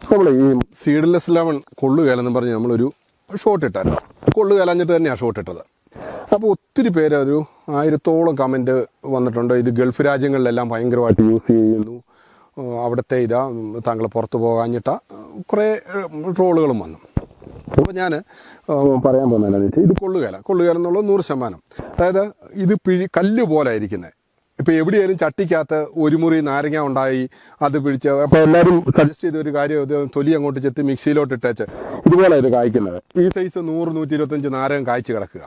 നമ്മൾ ഈ seedless lemon കൊള്ളുകയല്ലെന്ന് പറഞ്ഞ് നമ്മളൊരു ഷോട്ട് ഇട്ടായിരുന്നു കൊള്ളുകയലഞ്ഞിട്ട് തന്നെയാണ് ഷോട്ട് ഇട്ടത് അപ്പോൾ ഒത്തിരി പേര് ഒരു ആയിരത്തോളം കമൻറ്റ് വന്നിട്ടുണ്ട് ഇത് ഗൾഫ് രാജ്യങ്ങളിലെല്ലാം ഭയങ്കരമായിട്ട് യൂസ് ചെയ്യുന്നു ആ, അവിടുത്തെ ഇതാ താങ്കൾ പുറത്ത് പോകാഞ്ഞിട്ട കുറേ ട്രോളുകളും വന്നു അപ്പോൾ ഞാൻ പറയാൻ പോകുന്നതെന്നു വെച്ചാൽ ഇത് കൊള്ളുകയില കൊള്ളുകയില എന്നുള്ളത് നൂറ് ശതമാനം അതായത് ഇത് പിഴി കല്ല് പോലെ ഇരിക്കുന്നത് ഇപ്പോൾ എവിടെയായാലും ചട്ടിക്കകത്ത് ഒരു മുറി നാരങ്ങ ഉണ്ടായി അത് പിടിച്ച് അപ്പോൾ എല്ലാവരും സജസ്റ്റ് ചെയ്ത ഒരു കാര്യം ഇത് തൊലി അങ്ങോട്ട് ചെത്തി മിക്സിയിലോട്ട് ഇട്ടേച്ച് ഇതുപോലെ ഇത് കായ്ക്കുന്നത് ഈ സൈസ് നൂറ് നൂറ്റി ഇരുപത്തഞ്ച് നാരകം കായ്ച്ച് കിടക്കുക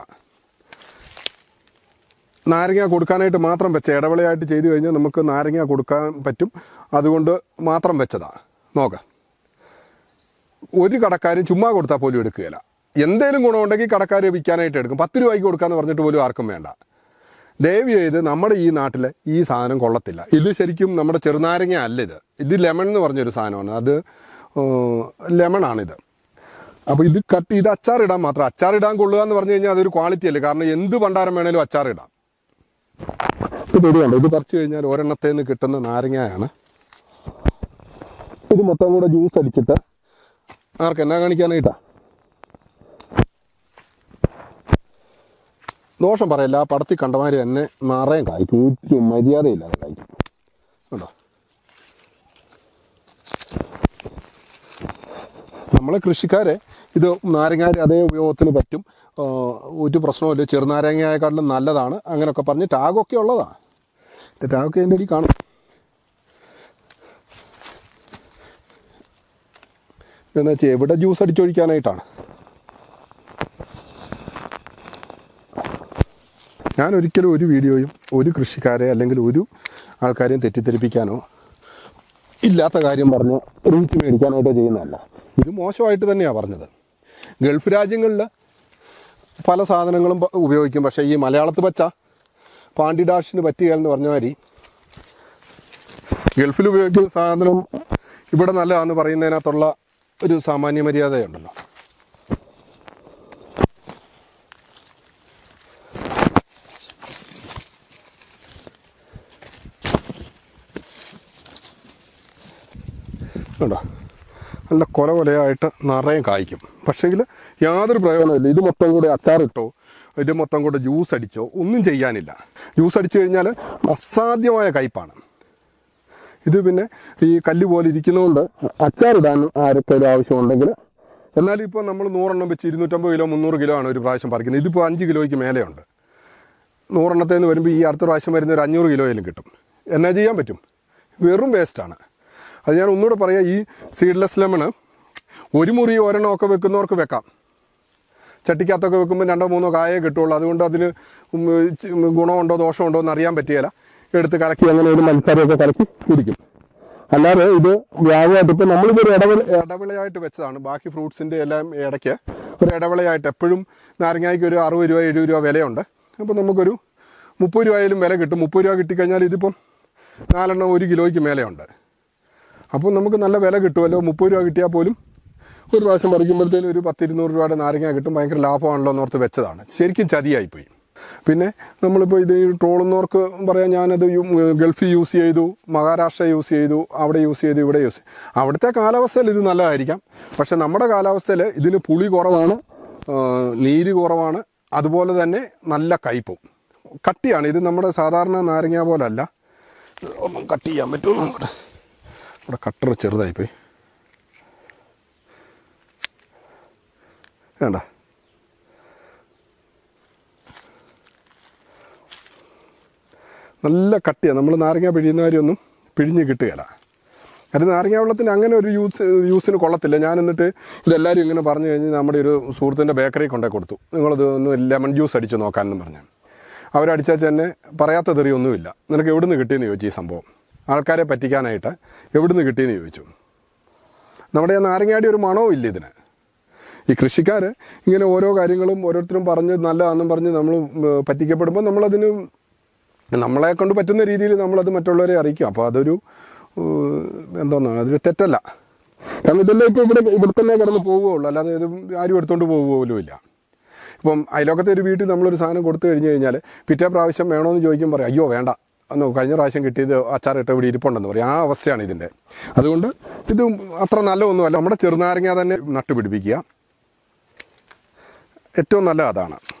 നാരങ്ങ കൊടുക്കാനായിട്ട് മാത്രം വെച്ച ഇടവിളയായിട്ട് ചെയ്തു കഴിഞ്ഞാൽ നമുക്ക് നാരങ്ങ കൊടുക്കാൻ പറ്റും അതുകൊണ്ട് മാത്രം വെച്ചതാണ് നോക്കാം ഒരു കടക്കാരും ചുമ്മാ കൊടുത്താൽ പോലും എടുക്കുകയില്ല എന്തേലും ഗുണമുണ്ടെങ്കിൽ കടക്കാർ വിൽക്കാനായിട്ട് എടുക്കും പത്ത് രൂപയ്ക്ക് കൊടുക്കാന്ന് പറഞ്ഞിട്ട് പോലും ആർക്കും വേണ്ട ദയവ് ചെയ്ത് നമ്മുടെ ഈ നാട്ടിലെ ഈ സാധനം കൊള്ളത്തില്ല ഇത് ശരിക്കും നമ്മുടെ ചെറുനാരങ്ങ അല്ല ഇത് ഇത് ലെമൺ എന്ന് പറഞ്ഞൊരു സാധനമാണ് അത് ലെമൺ ആണിത് അപ്പോൾ ഇത് കട്ട് ഇത് അച്ചാറിടാൻ മാത്രം അച്ചാറിടാൻ കൊള്ളുക എന്ന് പറഞ്ഞു കഴിഞ്ഞാൽ അതൊരു ക്വാളിറ്റി അല്ലേ കാരണം എന്ത് പണ്ടാരം വേണേലും അച്ചാറിടാം ഇത് ഇതുണ്ട് ഇത് പറിച്ചു കഴിഞ്ഞാൽ ഒരെണ്ണത്തിൽ നിന്ന് കിട്ടുന്ന നാരങ്ങയാണ് ഇത് മൊത്തം കൂടെ ജ്യൂസ് അടിച്ചിട്ട് ആർക്ക് എന്നാ കാണിക്കാനായിട്ടാ ദോഷം പറയല്ല ആ പടത്തിൽ കണ്ടമാര് തന്നെ നിറയും കായ്ക്കും ഒരു മര്യാദയില്ലാതെ കായ്ക്കും കേട്ടോ നമ്മളെ കൃഷിക്കാരെ ഇത് നാരങ്ങയുടെ അതേ ഉപയോഗത്തിന് പറ്റും ആ, ഒരു പ്രശ്നവുമില്ല ചെറുനാരങ്ങയെക്കാട്ടിലും നല്ലതാണ് അങ്ങനെയൊക്കെ പറഞ്ഞ് ടാഗൊക്കെ ഉള്ളതാണ് ടാഗൊക്കെ എൻ്റെ അടി കാണും എന്ന് വെച്ചാൽ എവിടെ ജ്യൂസ് അടിച്ചൊഴിക്കാനായിട്ടാണ് ഞാൻ ഒരിക്കലും ഒരു വീഡിയോയും ഒരു കൃഷിക്കാരെ അല്ലെങ്കിൽ ഒരു ആൾക്കാരെയും തെറ്റിദ്ധരിപ്പിക്കാനോ ഇല്ലാത്ത കാര്യം പറഞ്ഞ് റീച്ച് മേടിക്കാനായിട്ടോ ചെയ്യുന്നതല്ല ഇത് മോശമായിട്ട് തന്നെയാണ് പറഞ്ഞത് ഗൾഫ് രാജ്യങ്ങളിൽ പല സാധനങ്ങളും പ- ഉപയോഗിക്കും പക്ഷേ ഈ മലയാളത്ത് പച്ച പാണ്ടി ഡാഷിന് പറ്റുകയെന്ന് പറഞ്ഞ മാതിരി ഗൾഫിൽ ഉപയോഗിക്കുന്ന സാധനം ഇവിടെ നല്ലതാണെന്ന് പറയുന്നതിനകത്തുള്ള ഒരു സാമാന്യ മര്യാദയുണ്ടല്ലോ കണ്ടോ നല്ല കൊല കൊലയായിട്ട് നിറയെ കായ്ക്കും പക്ഷേങ്കിൽ യാതൊരു പ്രയോജനമില്ല ഇത് മൊത്തം കൂടെ അച്ചാറിട്ടോ ഇത് മൊത്തം കൂടെ ജ്യൂസ് അടിച്ചോ ഒന്നും ചെയ്യാനില്ല ജ്യൂസ് അടിച്ചു കഴിഞ്ഞാൽ അസാധ്യമായ കയ്പാണ് ഇത് പിന്നെ ഈ കല്ല് പോലെ ഇരിക്കുന്നതുകൊണ്ട് അച്ചാറിടാൻ ആർക്കെങ്കിലും ആവശ്യമുണ്ടെങ്കിൽ എന്നാലും ഇപ്പോൾ നമ്മൾ നൂറെണ്ണം വെച്ച് ഇരുന്നൂറ്റമ്പത് കിലോ മുന്നൂറ് കിലോ ആണ് ഒരു പ്രാവശ്യം പറിക്കുന്നത് ഇതിപ്പോൾ അഞ്ച് കിലോയ്ക്ക് മേലെയുണ്ട് നൂറെണ്ണത്തിൽ നിന്ന് വരുമ്പോൾ ഈ അടുത്ത പ്രാവശ്യം വരുന്ന ഒരു അഞ്ഞൂറ് കിലോയിലും കിട്ടും എന്നാ ചെയ്യാൻ പറ്റും വെറും വേസ്റ്റാണ് അത് ഞാൻ ഒന്നുകൂടെ പറയാം ഈ സീഡ്ലെസ് ലെമണ് ഒരു മുറി ഒരെണ്ണമൊക്കെ വെക്കുന്നവർക്ക് വെക്കാം ചട്ടിക്കകത്തൊക്കെ വെക്കുമ്പോൾ രണ്ടോ മൂന്നോ കായേ കിട്ടുള്ളൂ അതുകൊണ്ട് അതിന് ഉം ചി- ഗുണമുണ്ടോ ദോഷമുണ്ടോ എന്ന് അറിയാൻ പറ്റിയല്ല എടുത്ത് കലക്കി അങ്ങനെ ഒരു മത്സരമൊക്കെ കലക്കി കുടിക്കും അല്ലാതെ ഇത് വ്യാപകമായിട്ട് ഇപ്പം നമ്മളിതൊരു ഇടവിള ഇടവിളയായിട്ട് വെച്ചതാണ് ബാക്കി ഫ്രൂട്ട്സിൻ്റെ എല്ലാം ഇടയ്ക്ക് ഒരു ഇടവിളയായിട്ട് എപ്പോഴും നാരങ്ങായ്ക്ക് ഒരു അറുപത് രൂപ എഴുപത് രൂപ വിലയുണ്ട് അപ്പോൾ നമുക്കൊരു മുപ്പത് രൂപയിലും വില കിട്ടും മുപ്പത് രൂപ കിട്ടിക്കഴിഞ്ഞാൽ ഇതിപ്പം നാലെണ്ണം ഒരു കിലോയ്ക്ക് മേലെയുണ്ട് അപ്പോൾ നമുക്ക് നല്ല വില കിട്ടുമല്ലോ മുപ്പത് രൂപ കിട്ടിയാൽ പോലും ഒരു പ്രാവശ്യം പറിക്കുമ്പോഴത്തേനും ഒരു പത്ത് ഇരുന്നൂറ് രൂപയുടെ നാരങ്ങ കിട്ടും ഭയങ്കര ലാഭമാണല്ലോ എന്നോർത്ത് വെച്ചതാണ് ശരിക്കും ചതിയായിപ്പോയി പിന്നെ നമ്മളിപ്പോൾ ഇത് ഈ ട്രോളുന്നവർക്ക് പറയാം ഞാനത് യു- ഗൾഫിൽ യൂസ് ചെയ്തു മഹാരാഷ്ട്ര യൂസ് ചെയ്തു അവിടെ യൂസ് ചെയ്തു ഇവിടെ യൂസ് ചെയ്തു അവിടുത്തെ കാലാവസ്ഥയിൽ ഇത് നല്ലതായിരിക്കാം പക്ഷെ നമ്മുടെ കാലാവസ്ഥയിൽ ഇതിന് പുളി കുറവാണ് ആ, നീര് കുറവാണ് അതുപോലെ തന്നെ നല്ല കയ്പും കട്ടിയാണ് ഇത് നമ്മുടെ സാധാരണ നാരങ്ങ പോലല്ല ഒന്നും കട്ട് ചെയ്യാൻ പറ്റുമോ നോക്കട്ടെ ഇവിടെ കട്ടർ ചെറുതായിപ്പോയി വേണ്ട നല്ല കട്ടിയാണ് നമ്മൾ നാരങ്ങ പിഴിയുന്ന കാര്യമൊന്നും പിഴിഞ്ഞ് കിട്ടുകയില്ല അത് നാരങ്ങ വെള്ളത്തിന് അങ്ങനെ ഒരു യൂസ് യൂസിന് കൊള്ളത്തില്ല ഞാൻ എന്നിട്ട് ഇതെല്ലാവരും ഇങ്ങനെ പറഞ്ഞു കഴിഞ്ഞ് നമ്മുടെ ഒരു സുഹൃത്തിൻ്റെ ബേക്കറി കൊണ്ടേ കൊടുത്തു നിങ്ങളത് ഒന്ന് ലെമൺ ജ്യൂസ് അടിച്ച് നോക്കാനെന്ന് പറഞ്ഞു അവരടിച്ചാൽ തന്നെ പറയാത്ത തെറിയൊന്നുമില്ല നിനക്ക് എവിടുന്ന് കിട്ടിയെന്ന് ചോദിച്ചു ഈ സംഭവം ആൾക്കാരെ പറ്റിക്കാനായിട്ട് എവിടുന്ന് കിട്ടിയെന്ന് ചോദിച്ചു നമ്മുടെ ആ നാരങ്ങാടി ഒരു മണവും ഇല്ല ഇതിന് ഈ കൃഷിക്കാർ ഇങ്ങനെ ഓരോ കാര്യങ്ങളും ഓരോരുത്തരും പറഞ്ഞ് നല്ലതാണെന്നും പറഞ്ഞ് നമ്മൾ പറ്റിക്കപ്പെടുമ്പോൾ നമ്മളതിന് നമ്മളെ കൊണ്ട് പറ്റുന്ന രീതിയിൽ നമ്മളത് മറ്റുള്ളവരെ അറിയിക്കും അപ്പോൾ അതൊരു ഏഹ്, എന്തോന്നാണ് അതൊരു തെറ്റല്ല കാരണം ഇതെല്ലാം ഇപ്പോൾ ഇവിടെ ഇവിടെ തന്നെ കിടന്ന് പോവുകയുള്ളൂ അല്ലാതെ ഇത് ആരും എടുത്തുകൊണ്ട് പോവുക ഇല്ല ഇപ്പം അയലോക്കത്തെ ഒരു വീട്ടിൽ നമ്മളൊരു സാധനം കൊടുത്തു കഴിഞ്ഞ് കഴിഞ്ഞാൽ പിറ്റേ പ്രാവശ്യം വേണമെന്ന് ചോദിക്കും പറയും അയ്യോ വേണ്ട അന്ന് കഴിഞ്ഞ പ്രാവശ്യം കിട്ടിയത് അച്ചാറിട്ട് ഇവിടെ ഇരിപ്പുണ്ടെന്ന് പറയും ആ അവസ്ഥയാണ് ഇതിൻ്റെ അതുകൊണ്ട് ഇത് അത്ര നല്ലതൊന്നുമല്ല നമ്മുടെ ചെറുനാരങ്ങ തന്നെ നട്ടുപിടിപ്പിക്കുക ഏറ്റവും നല്ല അതാണ്